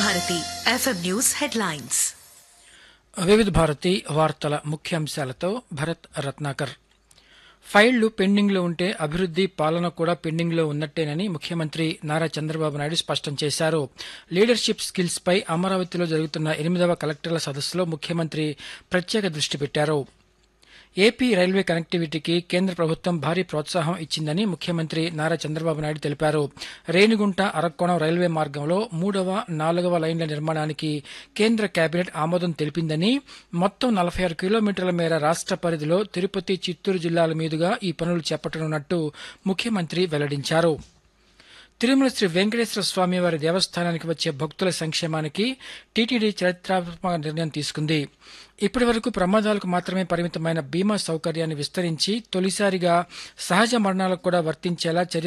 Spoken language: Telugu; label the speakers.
Speaker 1: భారతి ఎఫ్ఎం న్యూస్ హెడ్లైన్స్
Speaker 2: వివిధ భారతి వార్తల ముఖ్యాంశాలతో భరత్ రత్నాకర్ ఫైళ్లు పెండింగ్లో ఉంటే అభివృద్ది పాలన కూడా పెండింగ్లో ఉన్నట్టేనని ముఖ్యమంత్రి నారా చంద్రబాబు నాయుడు స్పష్టం చేశారు లీడర్షిప్ స్కిల్స్ పై అమరావతిలో జరుగుతున్న ఎనిమిదవ కలెక్టర్ల సదస్సులో ముఖ్యమంత్రి ప్రత్యేక దృష్టి పెట్టారు ఏపీ రైల్వే కనెక్టివిటీకి కేంద్ర ప్రభుత్వం భారీ ప్రోత్సాహం ఇచ్చిందని ముఖ్యమంత్రి నారా చంద్రబాబు నాయుడు తెలిపారు రేణిగుంట అరక్కోణం రైల్వే మార్గంలో మూడవ నాలుగవ లైన్ల నిర్మాణానికి కేంద్ర కేబినెట్ ఆమోదం తెలిపిందని మొత్తం నలభై ఆరు కిలోమీటర్ల మేర రాష్ట్ర పరిధిలో తిరుపతి చిత్తూరు జిల్లాల మీదుగా ఈ పనులు చేపట్టనున్నట్టు ముఖ్యమంత్రి వెల్లడించారు తిరుమల శ్రీ వెంకటేశ్వర స్వామి వారి దేవస్థానానికి వచ్చే భక్తుల సంక్షేమానికి టీటీడీ చరిత్రాత్మక నిర్ణయం తీసుకుంది ఇప్పటి వరకు ప్రమాదాలకు మాత్రమే పరిమితమైన బీమా సౌకర్యాన్ని విస్తరించి తొలిసారిగా సహజ మరణాలకు కూడా వర్తించేలా చర్య